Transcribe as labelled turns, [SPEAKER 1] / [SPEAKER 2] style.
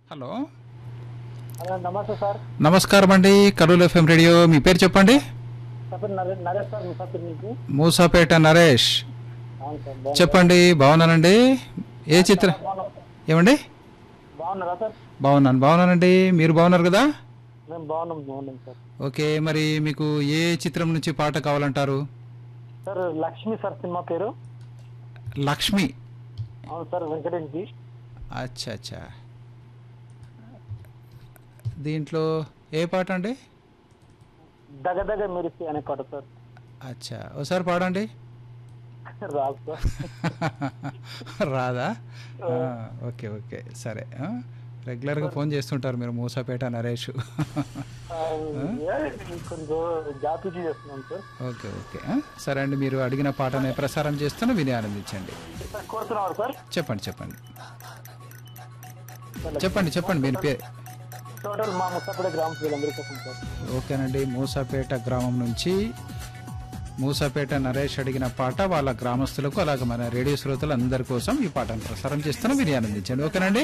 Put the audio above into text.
[SPEAKER 1] Hello
[SPEAKER 2] hello నమస్తే sir
[SPEAKER 1] నమస్కారం అండి కలూలు ఎఫ్ఎం రేడియో మీ పేరు చెప్పండి
[SPEAKER 2] చెప్పండి నరే నరేష్ సార్ ముసాఫిర్ నుంచి
[SPEAKER 1] మూసాపేట నరేష్
[SPEAKER 2] అవును సార్ బాగున్నా-
[SPEAKER 1] చెప్పండి బాగున్నానండి ఏ చిత్రం
[SPEAKER 2] బాగున్నాం.
[SPEAKER 1] ఏమండి
[SPEAKER 2] బాగున్నారా సార్
[SPEAKER 1] బాగున్నాను బాగున్నానండి మీరు బాగున్నారు కదా
[SPEAKER 2] మేము బాగున్నాం బాగున్నాం సార్
[SPEAKER 1] ఓకే మరి మీకు ఏ చిత్రం నుంచి పాట కావాలంటారు
[SPEAKER 2] సార్ లక్ష్మి సార్ సినిమా పేరు
[SPEAKER 1] లక్ష్మి
[SPEAKER 2] అవును సార్ వెంకటేష్జీ
[SPEAKER 1] అచ్చా అచ్చా దీంట్లో ఏ పాట అండి
[SPEAKER 2] దగదగ మెరిసి అనే పాట సార్
[SPEAKER 1] అచ్చా ఒకసారి పాడండి
[SPEAKER 2] రాదు సార్
[SPEAKER 1] రాదా ఆ, ఓకే ఓకే సరే ఆ? రెగ్యులర్గా ఫోన్ చేస్తుంటారు మీరు మూసాపేట నరేష్
[SPEAKER 2] ఆ, ఏ, కొంచెం జాతీయ చేస్తున్నాం సార్
[SPEAKER 1] ఓకే ఓకే ఆ? సరే అండి మీరు అడిగిన పాటనే ప్రసారం చేస్తున్న విని ఆనందించండి
[SPEAKER 2] సార్ కోరుతున్నారు సార్
[SPEAKER 1] చెప్పండి చెప్పండి చెప్పండి చెప్పండి మీరు పేరు
[SPEAKER 2] టోటల్ మా ముసాపేట గ్రామ ప్రజలందరి కోసం సార్
[SPEAKER 1] ఓకేనండి మూసాపేట గ్రామం నుంచి మూసాపేట నరేష్ అడిగిన పాట వాళ్ళ గ్రామస్తులకు అలాగే మన రేడియో శ్రోతలు అందరి కోసం ఈ పాటను ప్రసారం చేస్తున్న విని ఆనందించండి ఓకేనండి